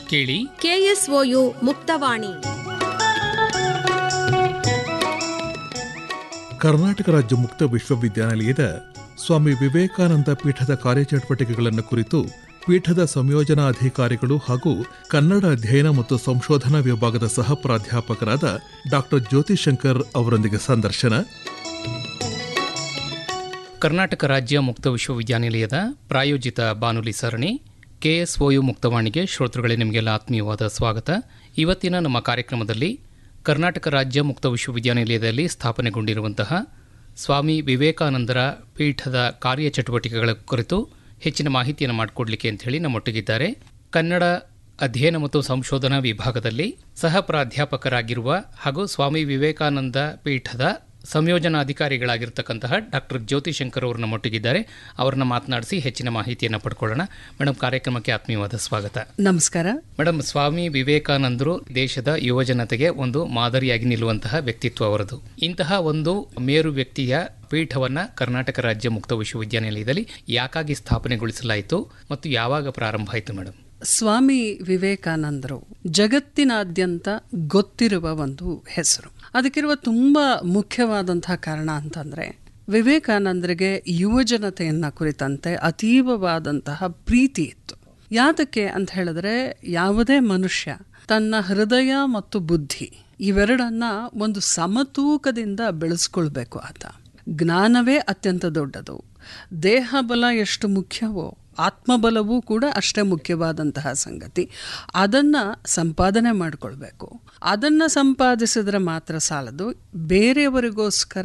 ಕೇಳಿ ಕೆಎಸ್ಒಯು ಮುಕ್ತವಾಣಿ ಕರ್ನಾಟಕ ರಾಜ್ಯ ಮುಕ್ತ ವಿಶ್ವವಿದ್ಯಾನಿಲಯದ ಸ್ವಾಮಿ ವಿವೇಕಾನಂದ ಪೀಠದ ಕಾರ್ಯಚಟುವಟಿಕೆಗಳನ್ನು ಕುರಿತು ಪೀಠದ ಸಂಯೋಜನಾ ಅಧಿಕಾರಿಗಳು ಹಾಗೂ ಕನ್ನಡ ಅಧ್ಯಯನ ಮತ್ತು ಸಂಶೋಧನಾ ವಿಭಾಗದ ಸಹ ಪ್ರಾಧ್ಯಾಪಕರಾದ ಡಾಕ್ಟರ್ ಜ್ಯೋತಿಶಂಕರ್ ಅವರೊಂದಿಗೆ ಸಂದರ್ಶನ ಕರ್ನಾಟಕ ರಾಜ್ಯ ಮುಕ್ತ ವಿಶ್ವವಿದ್ಯಾನಿಲಯದ ಪ್ರಾಯೋಜಿತ ಬಾನುಲಿ ಸರಣಿ ಕೆಎಸ್ಒಯು ಮುಕ್ತವಾಣಿಗೆ ಶ್ರೋತೃಗಳೇ ನಿಮಗೆಲ್ಲ ಆತ್ಮೀಯವಾದ ಸ್ವಾಗತ ಇವತ್ತಿನ ನಮ್ಮ ಕಾರ್ಯಕ್ರಮದಲ್ಲಿ ಕರ್ನಾಟಕ ರಾಜ್ಯ ಮುಕ್ತ ವಿಶ್ವವಿದ್ಯಾನಿಲಯದಲ್ಲಿ ಸ್ಥಾಪನೆಗೊಂಡಿರುವಂತಹ ಸ್ವಾಮಿ ವಿವೇಕಾನಂದರ ಪೀಠದ ಕಾರ್ಯಚಟುವಟಿಕೆಗಳ ಕುರಿತು ಹೆಚ್ಚಿನ ಮಾಹಿತಿಯನ್ನು ಮಾಡಿಕೊಡ್ಲಿಕ್ಕೆ ಅಂತ ಹೇಳಿ ನಮ್ಮೊಟ್ಟಿಗಿದ್ದಾರೆ ಕನ್ನಡ ಅಧ್ಯಯನ ಮತ್ತು ಸಂಶೋಧನಾ ವಿಭಾಗದಲ್ಲಿ ಸಹ ಪ್ರಾಧ್ಯಾಪಕರಾಗಿರುವ ಹಾಗೂ ಸ್ವಾಮಿ ವಿವೇಕಾನಂದ ಪೀಠದ ಸಂಯೋಜನಾಧಿಕಾರಿಗಳಾಗಿರ್ತಕ್ಕಂತಹ ಡಾಕ್ಟರ್ ಜ್ಯೋತಿಶಂಕರ್ ಅವರು ನಮ್ಮೊಟ್ಟಿಗಿದ್ದಾರೆ ಅವರನ್ನ ಮಾತನಾಡಿಸಿ ಹೆಚ್ಚಿನ ಮಾಹಿತಿಯನ್ನು ಪಡ್ಕೊಳ್ಳೋಣ ಮೇಡಮ್ ಕಾರ್ಯಕ್ರಮಕ್ಕೆ ಆತ್ಮೀಯವಾದ ಸ್ವಾಗತ ನಮಸ್ಕಾರ ಮೇಡಮ್ ಸ್ವಾಮಿ ವಿವೇಕಾನಂದರು ದೇಶದ ಯುವಜನತೆಗೆ ಒಂದು ಮಾದರಿಯಾಗಿ ನಿಲ್ಲುವಂತಹ ವ್ಯಕ್ತಿತ್ವ ಅವರದು ಇಂತಹ ಒಂದು ಮೇರು ವ್ಯಕ್ತಿಯ ಪೀಠವನ್ನ ಕರ್ನಾಟಕ ರಾಜ್ಯ ಮುಕ್ತ ವಿಶ್ವವಿದ್ಯಾನಿಲಯದಲ್ಲಿ ಯಾಕಾಗಿ ಸ್ಥಾಪನೆಗೊಳಿಸಲಾಯಿತು ಮತ್ತು ಯಾವಾಗ ಪ್ರಾರಂಭ ಆಯಿತು ಮೇಡಮ್ ಸ್ವಾಮಿ ವಿವೇಕಾನಂದರು ಜಗತ್ತಿನಾದ್ಯಂತ ಗೊತ್ತಿರುವ ಒಂದು ಹೆಸರು ಅದಕ್ಕಿರುವ ತುಂಬ ಮುಖ್ಯವಾದಂತಹ ಕಾರಣ ಅಂತಂದ್ರೆ ವಿವೇಕಾನಂದರಿಗೆ ಯುವಜನತೆಯನ್ನ ಕುರಿತಂತೆ ಅತೀವವಾದಂತಹ ಪ್ರೀತಿ ಇತ್ತು ಯಾತಕ್ಕೆ ಅಂತ ಹೇಳಿದ್ರೆ ಯಾವುದೇ ಮನುಷ್ಯ ತನ್ನ ಹೃದಯ ಮತ್ತು ಬುದ್ಧಿ ಇವೆರಡನ್ನ ಒಂದು ಸಮತೂಕದಿಂದ ಬೆಳೆಸ್ಕೊಳ್ಬೇಕು ಆತ ಜ್ಞಾನವೇ ಅತ್ಯಂತ ದೊಡ್ಡದು ದೇಹ ಬಲ ಎಷ್ಟು ಮುಖ್ಯವೋ ಆತ್ಮಬಲವೂ ಕೂಡ ಅಷ್ಟೇ ಮುಖ್ಯವಾದಂತಹ ಸಂಗತಿ ಅದನ್ನು ಸಂಪಾದನೆ ಮಾಡಿಕೊಳ್ಬೇಕು ಅದನ್ನು ಸಂಪಾದಿಸಿದ್ರೆ ಮಾತ್ರ ಸಾಲದು ಬೇರೆಯವರಿಗೋಸ್ಕರ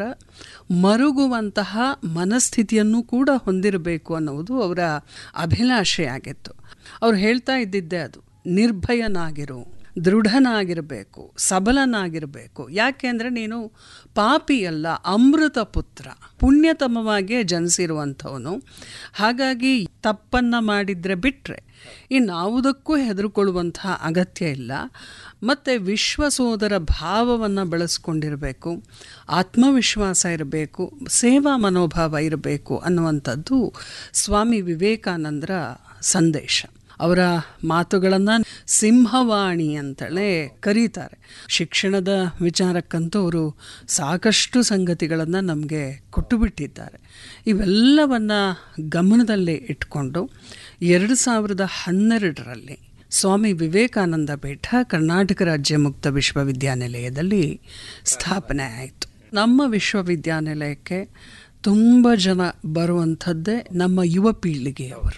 ಮರುಗುವಂತಹ ಮನಸ್ಥಿತಿಯನ್ನು ಕೂಡ ಹೊಂದಿರಬೇಕು ಅನ್ನುವುದು ಅವರ ಅಭಿಲಾಷೆಯಾಗಿತ್ತು ಅವ್ರು ಹೇಳ್ತಾ ಇದ್ದಿದ್ದೇ ಅದು ನಿರ್ಭಯನಾಗಿರು ದೃಢನಾಗಿರಬೇಕು ಸಬಲನಾಗಿರಬೇಕು ಯಾಕೆ ಅಂದರೆ ನೀನು ಪಾಪಿಯಲ್ಲ ಅಮೃತ ಪುತ್ರ ಪುಣ್ಯತಮವಾಗಿಯೇ ಜನಿಸಿರುವಂಥವನು ಹಾಗಾಗಿ ತಪ್ಪನ್ನು ಮಾಡಿದರೆ ಬಿಟ್ಟರೆ ಇನ್ನಾವುದಕ್ಕೂ ಹೆದರ್ಕೊಳ್ಳುವಂತಹ ಅಗತ್ಯ ಇಲ್ಲ ಮತ್ತು ವಿಶ್ವಸೋದರ ಭಾವವನ್ನು ಬೆಳೆಸ್ಕೊಂಡಿರಬೇಕು ಆತ್ಮವಿಶ್ವಾಸ ಇರಬೇಕು ಸೇವಾ ಮನೋಭಾವ ಇರಬೇಕು ಅನ್ನುವಂಥದ್ದು ಸ್ವಾಮಿ ವಿವೇಕಾನಂದರ ಸಂದೇಶ ಅವರ ಮಾತುಗಳನ್ನು ಸಿಂಹವಾಣಿ ಅಂತಲೇ ಕರೀತಾರೆ ಶಿಕ್ಷಣದ ವಿಚಾರಕ್ಕಂತೂ ಅವರು ಸಾಕಷ್ಟು ಸಂಗತಿಗಳನ್ನು ನಮಗೆ ಕೊಟ್ಟು ಬಿಟ್ಟಿದ್ದಾರೆ ಇವೆಲ್ಲವನ್ನು ಗಮನದಲ್ಲೇ ಇಟ್ಕೊಂಡು ಎರಡು ಸಾವಿರದ ಹನ್ನೆರಡರಲ್ಲಿ ಸ್ವಾಮಿ ವಿವೇಕಾನಂದ ಪೀಠ ಕರ್ನಾಟಕ ರಾಜ್ಯ ಮುಕ್ತ ವಿಶ್ವವಿದ್ಯಾನಿಲಯದಲ್ಲಿ ಸ್ಥಾಪನೆ ಆಯಿತು ನಮ್ಮ ವಿಶ್ವವಿದ್ಯಾನಿಲಯಕ್ಕೆ ತುಂಬ ಜನ ಬರುವಂಥದ್ದೇ ನಮ್ಮ ಯುವ ಪೀಳಿಗೆಯವರು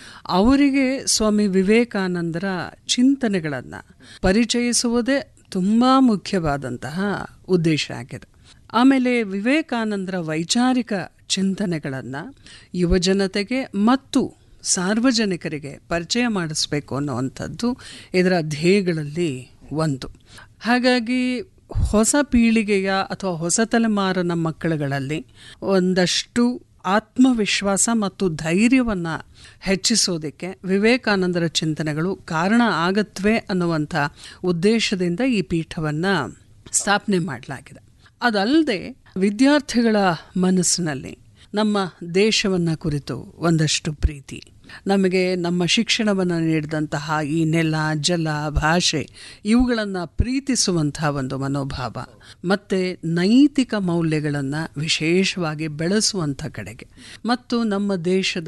ಅವರಿಗೆ ಸ್ವಾಮಿ ವಿವೇಕಾನಂದರ ಚಿಂತನೆಗಳನ್ನು ಪರಿಚಯಿಸುವುದೇ ತುಂಬ ಮುಖ್ಯವಾದಂತಹ ಉದ್ದೇಶ ಆಗಿದೆ ಆಮೇಲೆ ವಿವೇಕಾನಂದರ ವೈಚಾರಿಕ ಚಿಂತನೆಗಳನ್ನು ಯುವಜನತೆಗೆ ಮತ್ತು ಸಾರ್ವಜನಿಕರಿಗೆ ಪರಿಚಯ ಮಾಡಿಸ್ಬೇಕು ಅನ್ನುವಂಥದ್ದು ಇದರ ಧ್ಯೇಯಗಳಲ್ಲಿ ಒಂದು ಹಾಗಾಗಿ ಹೊಸ ಪೀಳಿಗೆಯ ಅಥವಾ ಹೊಸ ತಲೆಮಾರಿನ ಮಕ್ಕಳುಗಳಲ್ಲಿ ಒಂದಷ್ಟು ಆತ್ಮವಿಶ್ವಾಸ ಮತ್ತು ಧೈರ್ಯವನ್ನು ಹೆಚ್ಚಿಸೋದಕ್ಕೆ ವಿವೇಕಾನಂದರ ಚಿಂತನೆಗಳು ಕಾರಣ ಆಗತ್ವೆ ಅನ್ನುವಂಥ ಉದ್ದೇಶದಿಂದ ಈ ಪೀಠವನ್ನು ಸ್ಥಾಪನೆ ಮಾಡಲಾಗಿದೆ ಅದಲ್ಲದೆ ವಿದ್ಯಾರ್ಥಿಗಳ ಮನಸ್ಸಿನಲ್ಲಿ ನಮ್ಮ ದೇಶವನ್ನು ಕುರಿತು ಒಂದಷ್ಟು ಪ್ರೀತಿ ನಮಗೆ ನಮ್ಮ ಶಿಕ್ಷಣವನ್ನು ನೀಡಿದಂತಹ ಈ ನೆಲ ಜಲ ಭಾಷೆ ಇವುಗಳನ್ನು ಪ್ರೀತಿಸುವಂತಹ ಒಂದು ಮನೋಭಾವ ಮತ್ತು ನೈತಿಕ ಮೌಲ್ಯಗಳನ್ನು ವಿಶೇಷವಾಗಿ ಬೆಳೆಸುವಂಥ ಕಡೆಗೆ ಮತ್ತು ನಮ್ಮ ದೇಶದ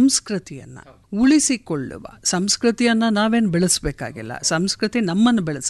ಸಂಸ್ಕೃತಿಯನ್ನು ಉಳಿಸಿಕೊಳ್ಳುವ ಸಂಸ್ಕೃತಿಯನ್ನು ನಾವೇನು ಬೆಳೆಸಬೇಕಾಗಿಲ್ಲ ಸಂಸ್ಕೃತಿ ನಮ್ಮನ್ನು ಬೆಳೆಸ